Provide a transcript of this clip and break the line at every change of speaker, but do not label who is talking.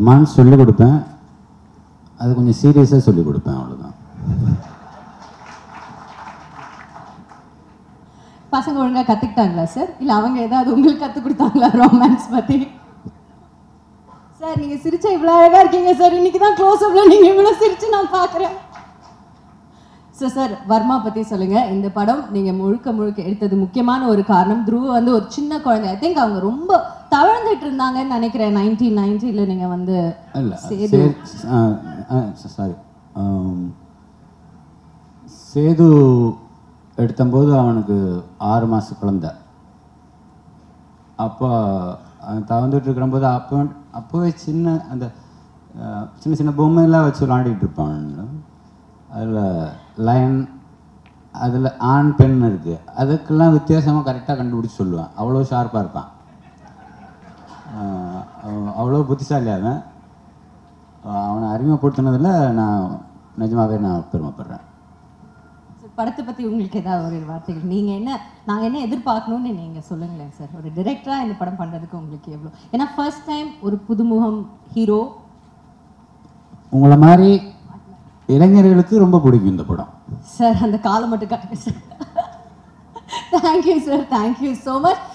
Romance சொல்லிக் கொடுப்பேன் அது கொஞ்சம் சீரியஸாக சொல்லிக் கொடுப்பேன் அவ்வளோதான்
பசங்க ஒழுங்கா கத்துக்கிட்டாங்களா சார் இல்ல அவங்க ஏதாவது உங்களுக்கு கத்து கொடுத்தாங்களா ரொமான்ஸ் பத்தி சார் நீங்க சிரிச்சா இவ்வளவு அழகா இருக்கீங்க சார் இன்னைக்கு தான் க்ளோஸ் அப்ல நீங்க இவ்வளவு சிரிச்சு நான் பாக்குறேன் சார் சார் வர்மா பத்தி சொல்லுங்க இந்த படம் நீங்க முழுக்க முழுக்க எடுத்தது முக்கியமான ஒரு காரணம் துருவ வந்து ஒரு சின்ன குழந்தை ஐ திங்க் அவங்க ரொம்ப தவழ்ந்துட்டு இருந்தாங்கன்னு நினைக்கிறேன் நைன்டீன் நைன்டில நீங்க வந்து
இல்லை
சேது.
சாரி சேது எடுத்தம்போது அவனுக்கு ஆறு மாத குழந்த அப்போ அவன் தவந்துட்டு இருக்கிறம்போது அப்போ அப்போவே சின்ன அந்த அஹ், சின்ன சின்ன பொம்மையெல்லாம் வச்சு விளாண்டிட்டு இருப்பான் அதில் லைன் அதில் ஆண் பெண் இருக்குது அதுக்கெல்லாம் வித்தியாசமாக கரெக்டாக கண்டுபிடிச்சி சொல்லுவேன் அவ்வளோ ஷார்ப்பாக இருப்பான் ஆஹ் அவன் அவ்வளோ புத்திசாலி அவன் ஆஹ் அவனை அறிமுகப்படுத்தினதில் நான் நிஜமாவே நான் பெருமைப்படுறேன்
சார், படத்தை பத்தி உங்களுக்கு ஏதாவது ஒரு வார்த்தைகள் நீங்க என்ன நாங்க என்ன எதிர்பார்க்கணும்னு நீங்க சொல்லுங்களேன் சார் ஒரு டிரெக்டரா இந்த படம் பண்றதுக்கு உங்களுக்கு எவ்வளவு ஏன்னா ஃபர்ஸ்ட் டைம் ஒரு புதுமுகம் ஹீரோ
உங்களை மாதிரி இளைஞர்களுக்கு ரொம்ப பிடிக்கும் இந்த படம்
சார் அந்த காலை மட்டும் காட்டுங்க sir thank you sir thank you so much